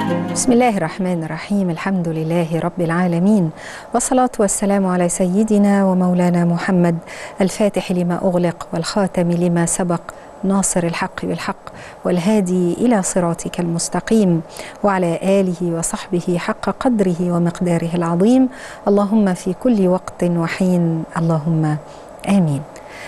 بسم الله الرحمن الرحيم الحمد لله رب العالمين والصلاة والسلام على سيدنا ومولانا محمد الفاتح لما أغلق والخاتم لما سبق ناصر الحق بالحق والهادي إلى صراطك المستقيم وعلى آله وصحبه حق قدره ومقداره العظيم اللهم في كل وقت وحين اللهم آمين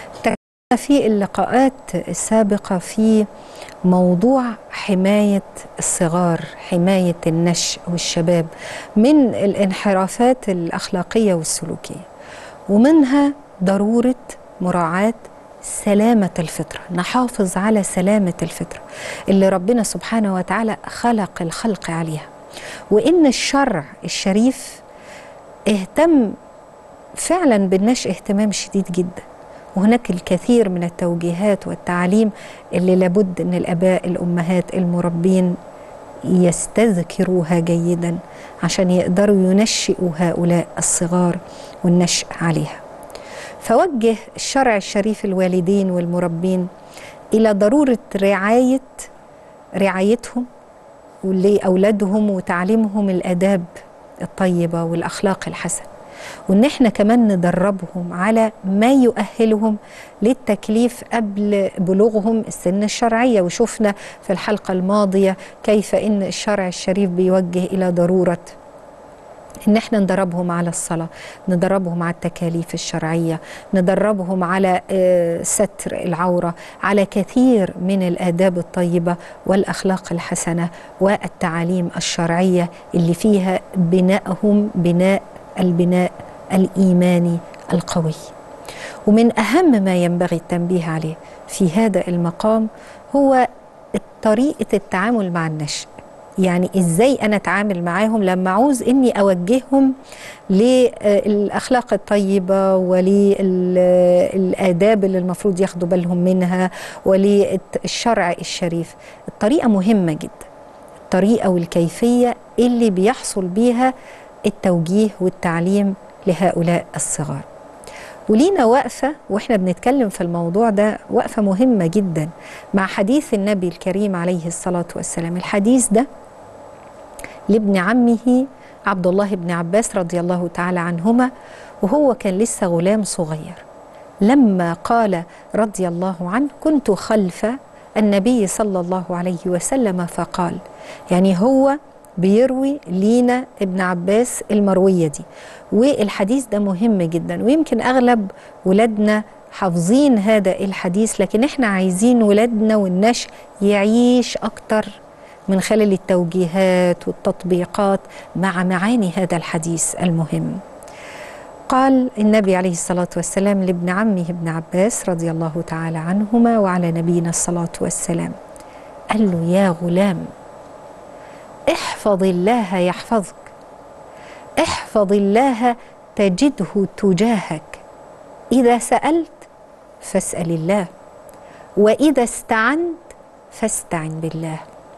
في اللقاءات السابقة في موضوع حماية الصغار حماية النشء والشباب من الانحرافات الأخلاقية والسلوكية ومنها ضرورة مراعاة سلامة الفطرة نحافظ على سلامة الفطرة اللي ربنا سبحانه وتعالى خلق الخلق عليها وإن الشرع الشريف اهتم فعلا بالنشء اهتمام شديد جدا وهناك الكثير من التوجيهات والتعاليم اللي لابد ان الاباء الامهات المربين يستذكروها جيدا عشان يقدروا ينشئوا هؤلاء الصغار والنشء عليها فوجه الشرع الشريف الوالدين والمربين الى ضروره رعايه رعايتهم لاولادهم وتعليمهم الاداب الطيبه والاخلاق الحسنه وان احنا كمان ندربهم على ما يؤهلهم للتكليف قبل بلوغهم السن الشرعيه وشفنا في الحلقه الماضيه كيف ان الشرع الشريف بيوجه الى ضروره ان احنا ندربهم على الصلاه ندربهم على التكاليف الشرعيه ندربهم على ستر العوره على كثير من الاداب الطيبه والاخلاق الحسنه والتعاليم الشرعيه اللي فيها بنائهم بناء البناء الايماني القوي ومن اهم ما ينبغي التنبيه عليه في هذا المقام هو طريقه التعامل مع النشء يعني ازاي انا اتعامل معاهم لما عاوز اني اوجههم للاخلاق الطيبه وللاداب اللي المفروض ياخدوا بالهم منها وللشرع الشريف الطريقه مهمه جدا الطريقه والكيفيه اللي بيحصل بيها التوجيه والتعليم لهؤلاء الصغار ولينا وقفة وإحنا بنتكلم في الموضوع ده وقفة مهمة جدا مع حديث النبي الكريم عليه الصلاة والسلام الحديث ده لابن عمه عبد الله بن عباس رضي الله تعالى عنهما وهو كان لسه غلام صغير لما قال رضي الله عنه كنت خلف النبي صلى الله عليه وسلم فقال يعني هو بيروي لينا ابن عباس المروية دي والحديث ده مهم جدا ويمكن أغلب ولادنا حافظين هذا الحديث لكن احنا عايزين ولادنا والنشء يعيش أكتر من خلال التوجيهات والتطبيقات مع معاني هذا الحديث المهم قال النبي عليه الصلاة والسلام لابن عمه ابن عباس رضي الله تعالى عنهما وعلى نبينا الصلاة والسلام قال له يا غلام احفظ الله يحفظك احفظ الله تجده تجاهك اذا سالت فاسال الله واذا استعنت فاستعن بالله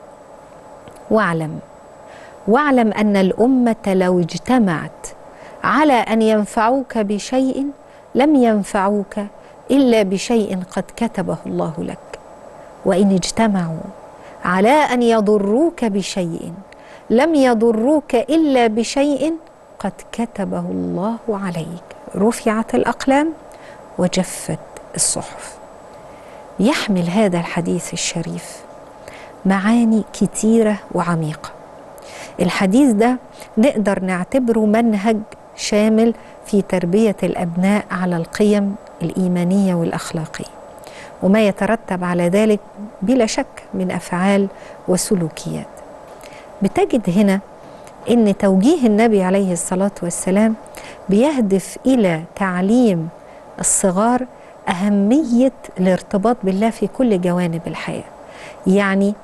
واعلم واعلم ان الامه لو اجتمعت على ان ينفعوك بشيء لم ينفعوك الا بشيء قد كتبه الله لك وان اجتمعوا على ان يضروك بشيء لم يضروك الا بشيء قد كتبه الله عليك رفعت الاقلام وجفت الصحف يحمل هذا الحديث الشريف معاني كتيره وعميقه الحديث ده نقدر نعتبره منهج شامل في تربيه الابناء على القيم الايمانيه والاخلاقيه وما يترتب على ذلك بلا شك من افعال وسلوكيات بتجد هنا ان توجيه النبي عليه الصلاه والسلام بيهدف الى تعليم الصغار اهميه الارتباط بالله في كل جوانب الحياه يعني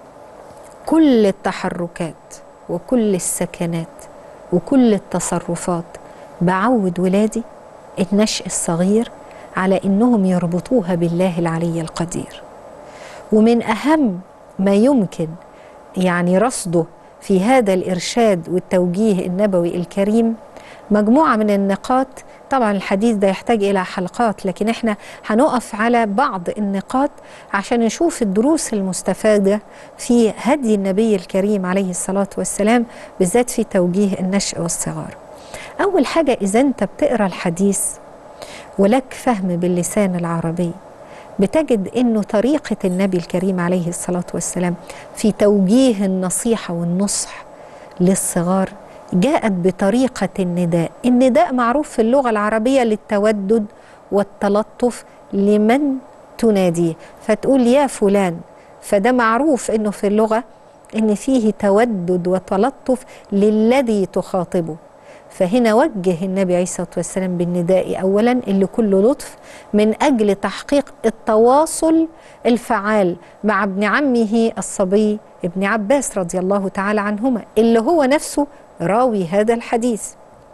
كل التحركات وكل السكنات وكل التصرفات بعود ولادي النشء الصغير على انهم يربطوها بالله العلي القدير ومن اهم ما يمكن يعني رصده في هذا الارشاد والتوجيه النبوي الكريم مجموعه من النقاط طبعا الحديث ده يحتاج إلى حلقات لكن احنا هنقف على بعض النقاط عشان نشوف الدروس المستفادة في هدي النبي الكريم عليه الصلاة والسلام بالذات في توجيه النشء والصغار أول حاجة إذا أنت بتقرأ الحديث ولك فهم باللسان العربي بتجد انه طريقه النبي الكريم عليه الصلاه والسلام في توجيه النصيحه والنصح للصغار جاءت بطريقه النداء، النداء معروف في اللغه العربيه للتودد والتلطف لمن تناديه، فتقول يا فلان فده معروف انه في اللغه ان فيه تودد وتلطف للذي تخاطبه فهنا وجه النبي عليه الصلاه والسلام بالنداء اولا اللي كله لطف من اجل تحقيق التواصل الفعال مع ابن عمه الصبي ابن عباس رضي الله تعالى عنهما اللي هو نفسه راوي هذا الحديث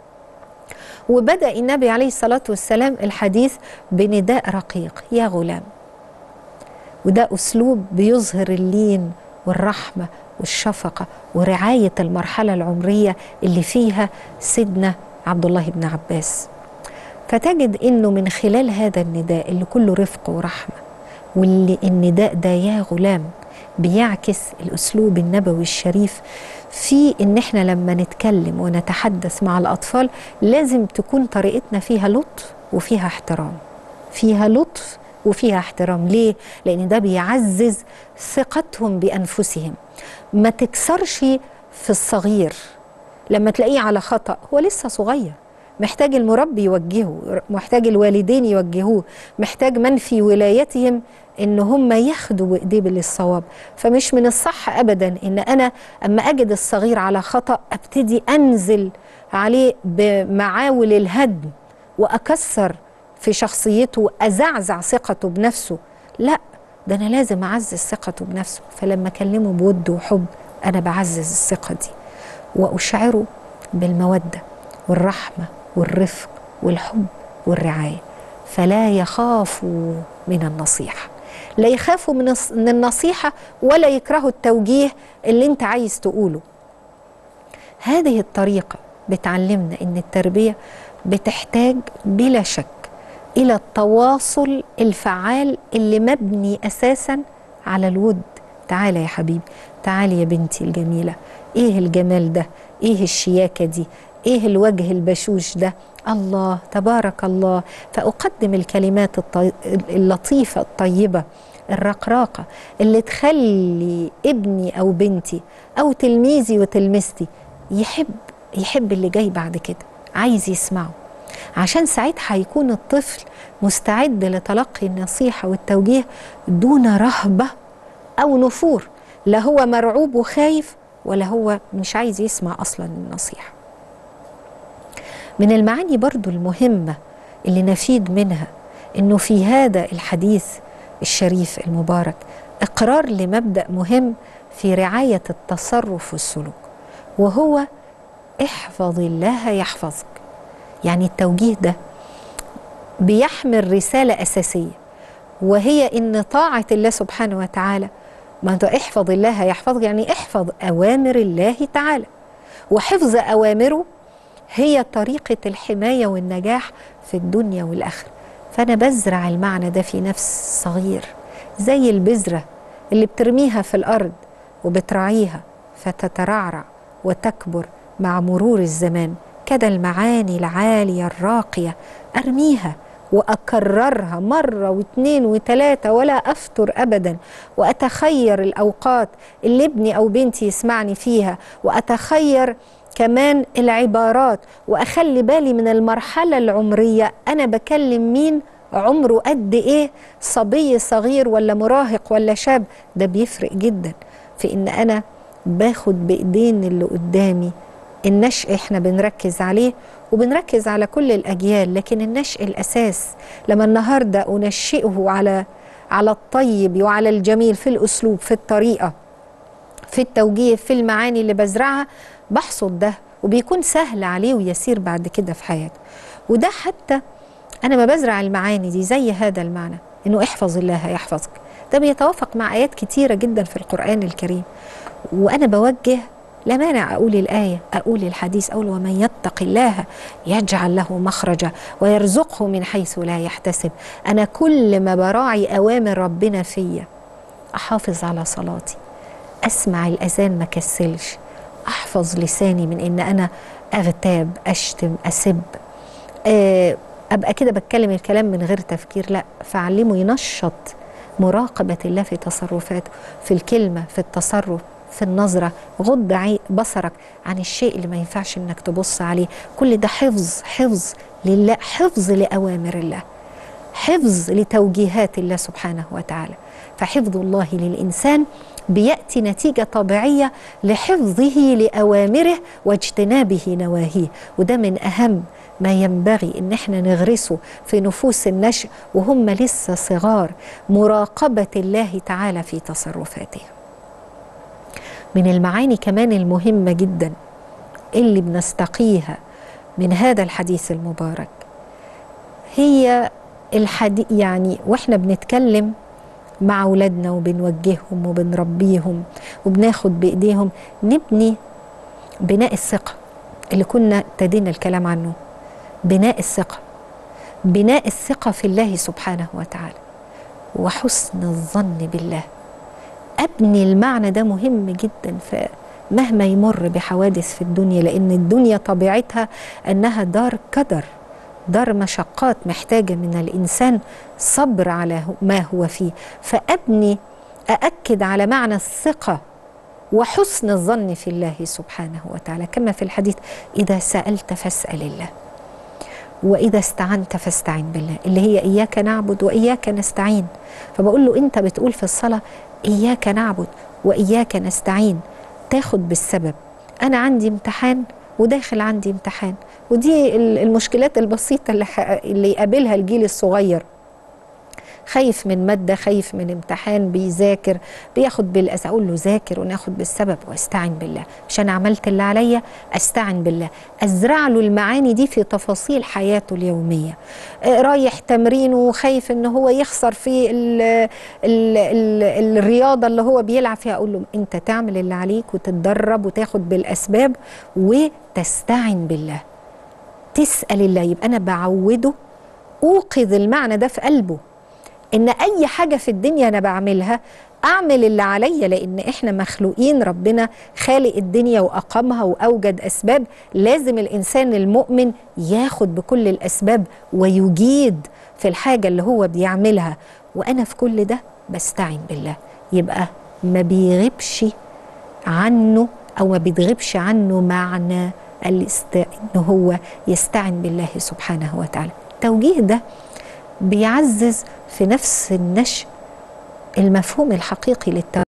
وبدا النبي عليه الصلاه والسلام الحديث بنداء رقيق يا غلام وده اسلوب بيظهر اللين والرحمه والشفقة ورعاية المرحلة العمرية اللي فيها سيدنا عبد الله بن عباس فتجد انه من خلال هذا النداء اللي كله رفق ورحمة واللي النداء ده يا غلام بيعكس الاسلوب النبوي الشريف في ان احنا لما نتكلم ونتحدث مع الاطفال لازم تكون طريقتنا فيها لطف وفيها احترام فيها لطف وفيها احترام ليه لان ده بيعزز ثقتهم بانفسهم ما تكسرش في الصغير لما تلاقيه على خطأ هو لسه صغير محتاج المربي يوجهه محتاج الوالدين يوجهوه محتاج من في ولايتهم ان هم ياخدوا بايديه للصواب فمش من الصح ابدا ان انا اما اجد الصغير على خطا ابتدي انزل عليه بمعاول الهدم واكسر في شخصيته وازعزع ثقته بنفسه لا ده انا لازم اعزز ثقته بنفسه فلما اكلمه بود وحب انا بعزز الثقه دي واشعره بالموده والرحمه والرفق والحب والرعايه فلا يخافوا من النصيحه لا يخافوا من النصيحه ولا يكرهوا التوجيه اللي انت عايز تقوله هذه الطريقه بتعلمنا ان التربيه بتحتاج بلا شك الى التواصل الفعال اللي مبني اساسا على الود تعالى يا حبيبي تعالي يا بنتي الجميله ايه الجمال ده ايه الشياكه دي ايه الوجه البشوش ده الله تبارك الله فاقدم الكلمات الطي... اللطيفه الطيبه الرقراقه اللي تخلي ابني او بنتي او تلميذي وتلميذتي يحب يحب اللي جاي بعد كده عايز يسمعه عشان ساعتها هيكون الطفل مستعد لتلقي النصيحة والتوجيه دون رهبة أو نفور لا هو مرعوب وخايف ولا هو مش عايز يسمع أصلا النصيحة من المعاني برضو المهمة اللي نفيد منها إنه في هذا الحديث الشريف المبارك إقرار لمبدأ مهم في رعاية التصرف والسلوك وهو احفظ الله يحفظك يعني التوجيه ده بيحمل رسالة أساسية وهي إن طاعة الله سبحانه وتعالى ما أنت احفظ الله يحفظك يعني احفظ أوامر الله تعالى وحفظ أوامره هي طريقة الحماية والنجاح في الدنيا والآخرة فأنا بزرع المعنى ده في نفس صغير زي البذرة اللي بترميها في الأرض وبتراعيها فتترعرع وتكبر مع مرور الزمان كده المعاني العالية الراقية أرميها وأكررها مرة واثنين وثلاثة ولا أفتر أبدا وأتخير الأوقات اللي ابني أو بنتي يسمعني فيها وأتخير كمان العبارات وأخلي بالي من المرحلة العمرية أنا بكلم مين عمره قد إيه صبي صغير ولا مراهق ولا شاب ده بيفرق جدا في إن أنا باخد بإيدين اللي قدامي النشء احنا بنركز عليه وبنركز على كل الاجيال لكن النشء الاساس لما النهارده انشئه على على الطيب وعلى الجميل في الاسلوب في الطريقه في التوجيه في المعاني اللي بزرعها بحصد ده وبيكون سهل عليه ويسير بعد كده في حياته وده حتى انا ما بزرع المعاني دي زي هذا المعنى انه احفظ الله يحفظك ده بيتوافق مع ايات كتيره جدا في القران الكريم وانا بوجه لا مانع أقول الآية أقول الحديث أقول ومن يتق الله يجعل له مخرجا ويرزقه من حيث لا يحتسب أنا كل ما براعي أوامر ربنا فيا أحافظ على صلاتي أسمع الأذان ما كسلش أحفظ لساني من إن أنا أغتاب أشتم أسب آه، أبقى كده بتكلم الكلام من غير تفكير لا فعلمه ينشط مراقبة الله في تصرفاته في الكلمة في التصرف في النظرة غض عي- بصرك عن الشيء اللي ما ينفعش انك تبص عليه كل ده حفظ حفظ لله حفظ لأوامر الله حفظ لتوجيهات الله سبحانه وتعالى فحفظ الله للإنسان بيأتي نتيجة طبيعية لحفظه لأوامره واجتنابه نواهيه وده من أهم ما ينبغي ان احنا نغرسه في نفوس النشء وهم لسه صغار مراقبة الله تعالى في تصرفاته من المعاني كمان المهمة جدا اللي بنستقيها من هذا الحديث المبارك هي الحديث يعني واحنا بنتكلم مع اولادنا وبنوجههم وبنربيهم وبناخد بايديهم نبني بناء الثقه اللي كنا ابتدينا الكلام عنه بناء الثقه بناء الثقه في الله سبحانه وتعالى وحسن الظن بالله ابني المعنى ده مهم جدا فمهما يمر بحوادث في الدنيا لان الدنيا طبيعتها انها دار قدر دار مشقات محتاجه من الانسان صبر على ما هو فيه فابني ااكد على معنى الثقه وحسن الظن في الله سبحانه وتعالى كما في الحديث اذا سالت فاسال الله واذا استعنت فاستعن بالله اللي هي اياك نعبد واياك نستعين فبقول له انت بتقول في الصلاه اياك نعبد واياك نستعين تاخد بالسبب انا عندي امتحان وداخل عندي امتحان ودي المشكلات البسيطه اللي, اللي يقابلها الجيل الصغير خايف من ماده خايف من امتحان بيذاكر بياخد بالأس اقول له ذاكر وناخد بالسبب واستعن بالله عشان عملت اللي عليا استعن بالله ازرع له المعاني دي في تفاصيل حياته اليوميه آه رايح تمرين وخايف ان هو يخسر في ال ال ال الرياضه اللي هو بيلعب فيها اقول له انت تعمل اللي عليك وتتدرب وتاخد بالاسباب وتستعن بالله تسال الله يبقى انا بعوده اوقظ المعنى ده في قلبه ان اي حاجه في الدنيا انا بعملها اعمل اللي عليا لان احنا مخلوقين ربنا خالق الدنيا واقامها واوجد اسباب لازم الانسان المؤمن ياخد بكل الاسباب ويجيد في الحاجه اللي هو بيعملها وانا في كل ده بستعين بالله يبقى ما بيغيبش عنه او ما بيتغيبش عنه معنى الاست... ان هو يستعن بالله سبحانه وتعالى التوجيه ده بيعزز في نفس النشء المفهوم الحقيقي للتوكل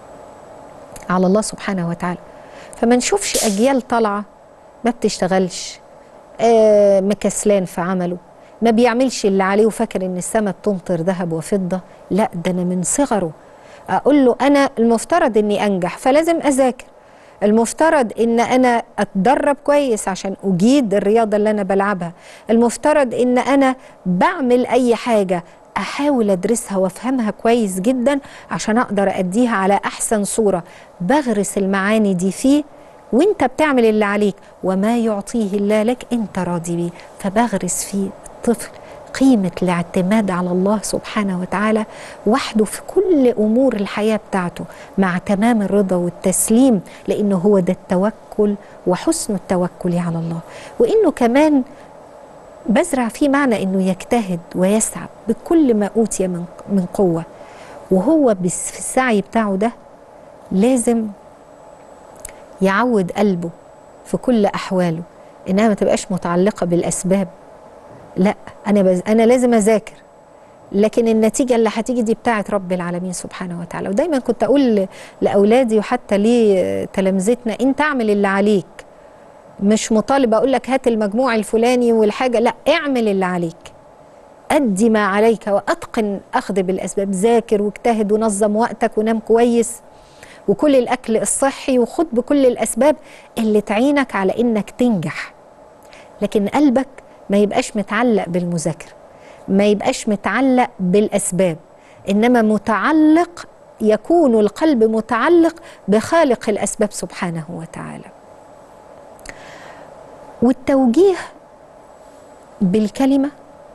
على الله سبحانه وتعالى فما نشوفش اجيال طالعه ما بتشتغلش آه مكسلان في عمله ما بيعملش اللي عليه وفاكر ان السماء بتمطر ذهب وفضه لا ده انا من صغره اقول له انا المفترض اني انجح فلازم اذاكر المفترض ان انا اتدرب كويس عشان اجيد الرياضه اللي انا بلعبها المفترض ان انا بعمل اي حاجه احاول ادرسها وافهمها كويس جدا عشان اقدر اديها على احسن صوره بغرس المعاني دي فيه وانت بتعمل اللي عليك وما يعطيه الله لك انت راضي بيه فبغرس فيه الطفل قيمة الاعتماد على الله سبحانه وتعالى وحده في كل أمور الحياة بتاعته مع تمام الرضا والتسليم لأنه هو ده التوكل وحسن التوكل على الله وإنه كمان بزرع فيه معنى إنه يجتهد ويسعى بكل ما أوتي من, من قوة وهو في السعي بتاعه ده لازم يعود قلبه في كل أحواله إنها ما تبقاش متعلقة بالأسباب لا انا بز... انا لازم اذاكر لكن النتيجه اللي هتيجي دي بتاعه رب العالمين سبحانه وتعالى ودايما كنت اقول لاولادي وحتى لتلامذتنا انت اعمل اللي عليك مش مطالب اقول لك هات المجموع الفلاني والحاجه لا اعمل اللي عليك ادي ما عليك واتقن اخذ بالاسباب ذاكر واجتهد ونظم وقتك ونام كويس وكل الاكل الصحي وخد بكل الاسباب اللي تعينك على انك تنجح لكن قلبك ما يبقاش متعلق بالمذاكره ما يبقاش متعلق بالاسباب انما متعلق يكون القلب متعلق بخالق الاسباب سبحانه وتعالى والتوجيه بالكلمه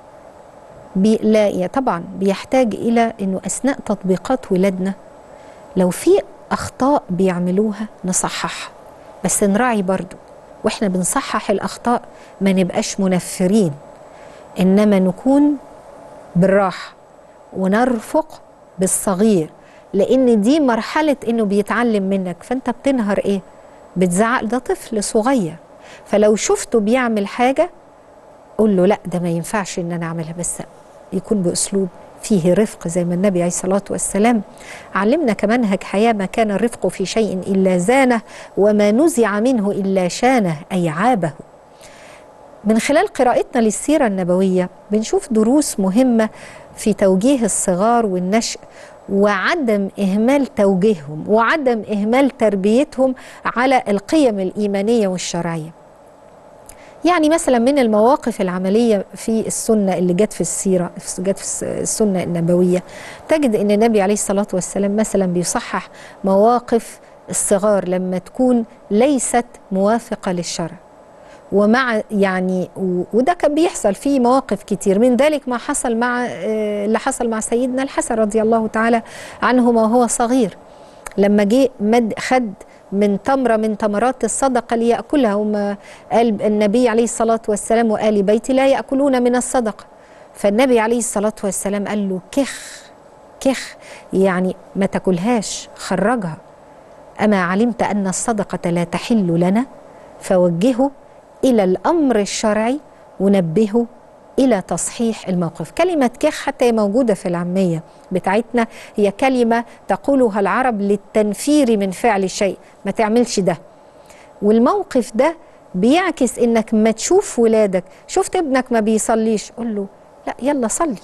بي لا طبعا بيحتاج الى انه اثناء تطبيقات ولادنا لو في اخطاء بيعملوها نصححها بس نراعي برضو واحنا بنصحح الاخطاء ما نبقاش منفرين انما نكون بالراحه ونرفق بالصغير لان دي مرحله انه بيتعلم منك فانت بتنهر ايه بتزعق ده طفل صغير فلو شفته بيعمل حاجه قول له لا ده ما ينفعش ان انا اعملها بس يكون باسلوب فيه رفق زي ما النبي عليه الصلاه والسلام علمنا كمنهج حياه ما كان الرفق في شيء الا زانه وما نزع منه الا شانه اي عابه من خلال قراءتنا للسيره النبويه بنشوف دروس مهمه في توجيه الصغار والنشء وعدم اهمال توجيههم وعدم اهمال تربيتهم على القيم الايمانيه والشرعيه يعني مثلا من المواقف العملية في السنة اللي جت في السيرة جت في السنة النبوية تجد أن النبي عليه الصلاة والسلام مثلا بيصحح مواقف الصغار لما تكون ليست موافقة للشرع ومع يعني وده كان بيحصل في مواقف كتير من ذلك ما حصل مع اللي حصل مع سيدنا الحسن رضي الله تعالى عنه وهو صغير لما جه مد خد من تمرة من تمرات الصدقة ليأكلها وما قال النبي عليه الصلاة والسلام وآل بيتي لا يأكلون من الصدقة فالنبي عليه الصلاة والسلام قال له كخ كخ يعني ما تاكلهاش خرجها أما علمت أن الصدقة لا تحل لنا فوجهه إلى الأمر الشرعي ونبهه إلى تصحيح الموقف كلمة كخ حتى هي موجودة في العامية بتاعتنا هي كلمة تقولها العرب للتنفير من فعل الشيء ما تعملش ده والموقف ده بيعكس انك ما تشوف ولادك شفت ابنك ما بيصليش قول له لا يلا صلي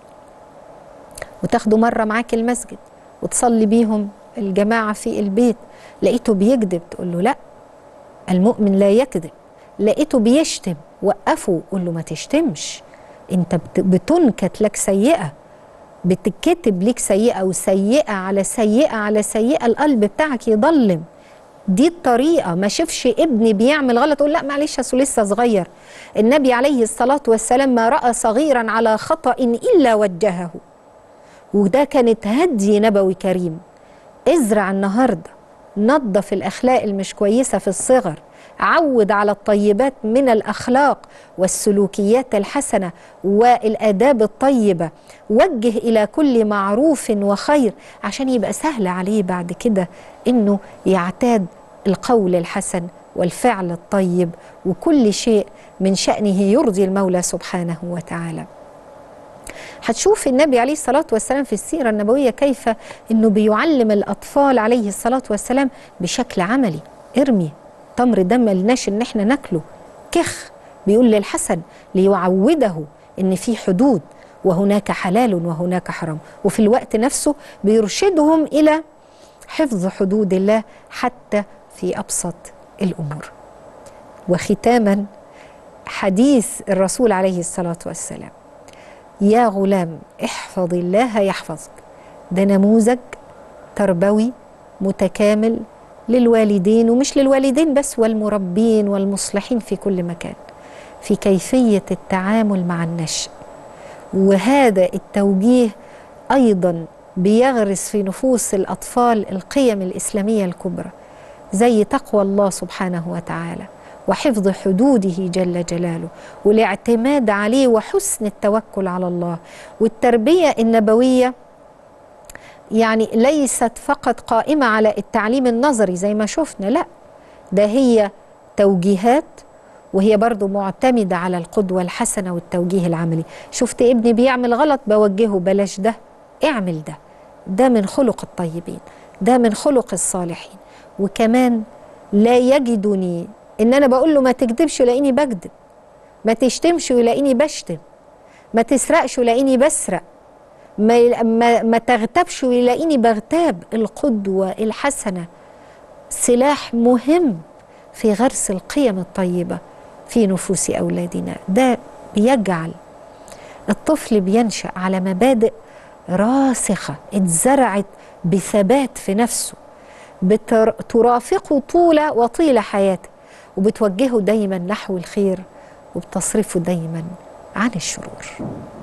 وتاخده مرة معاك المسجد وتصلي بيهم الجماعة في البيت لقيته بيكذب تقول له لا المؤمن لا يكذب لقيته بيشتم وقفه قول له ما تشتمش انت بتنكت لك سيئه بتتكتب ليك سيئه وسيئه على سيئه على سيئه القلب بتاعك يضلم دي الطريقه ما شافش ابني بيعمل غلط اقول لا معلش اصل لسه صغير النبي عليه الصلاه والسلام ما راى صغيرا على خطا الا وجهه وده كانت هدي نبوي كريم ازرع النهارده نظف الاخلاق المش كويسه في الصغر عود على الطيبات من الاخلاق والسلوكيات الحسنه والاداب الطيبه وجه الى كل معروف وخير عشان يبقى سهل عليه بعد كده انه يعتاد القول الحسن والفعل الطيب وكل شيء من شانه يرضي المولى سبحانه وتعالى هتشوف النبي عليه الصلاة والسلام في السيرة النبوية كيف أنه بيعلم الأطفال عليه الصلاة والسلام بشكل عملي ارمي تمر ده ملناش ان احنا ناكله كخ بيقول للحسن ليعوده ان في حدود وهناك حلال وهناك حرام وفي الوقت نفسه بيرشدهم الى حفظ حدود الله حتى في ابسط الامور وختاما حديث الرسول عليه الصلاه والسلام يا غلام احفظ الله يحفظك ده نموذج تربوي متكامل للوالدين ومش للوالدين بس والمربين والمصلحين في كل مكان في كيفيه التعامل مع النشء وهذا التوجيه ايضا بيغرس في نفوس الاطفال القيم الاسلاميه الكبرى زي تقوى الله سبحانه وتعالى وحفظ حدوده جل جلاله والاعتماد عليه وحسن التوكل على الله والتربيه النبويه يعني ليست فقط قائمة على التعليم النظري زي ما شفنا لا ده هي توجيهات وهي برضو معتمدة على القدوة الحسنة والتوجيه العملي شفت ابني بيعمل غلط بوجهه بلاش ده اعمل ده ده من خلق الطيبين ده من خلق الصالحين وكمان لا يجدني ان انا بقول له ما تكذبش يلاقيني بكذب ما تشتمش يلاقيني بشتم ما تسرقش يلاقيني بسرق ما, ما, ما تغتابش ويلاقيني بغتاب القدوة الحسنة سلاح مهم في غرس القيم الطيبة في نفوس أولادنا ده بيجعل الطفل بينشأ على مبادئ راسخة اتزرعت بثبات في نفسه بتر... ترافقه طول وطيل حياته وبتوجهه دايما نحو الخير وبتصرفه دايما عن الشرور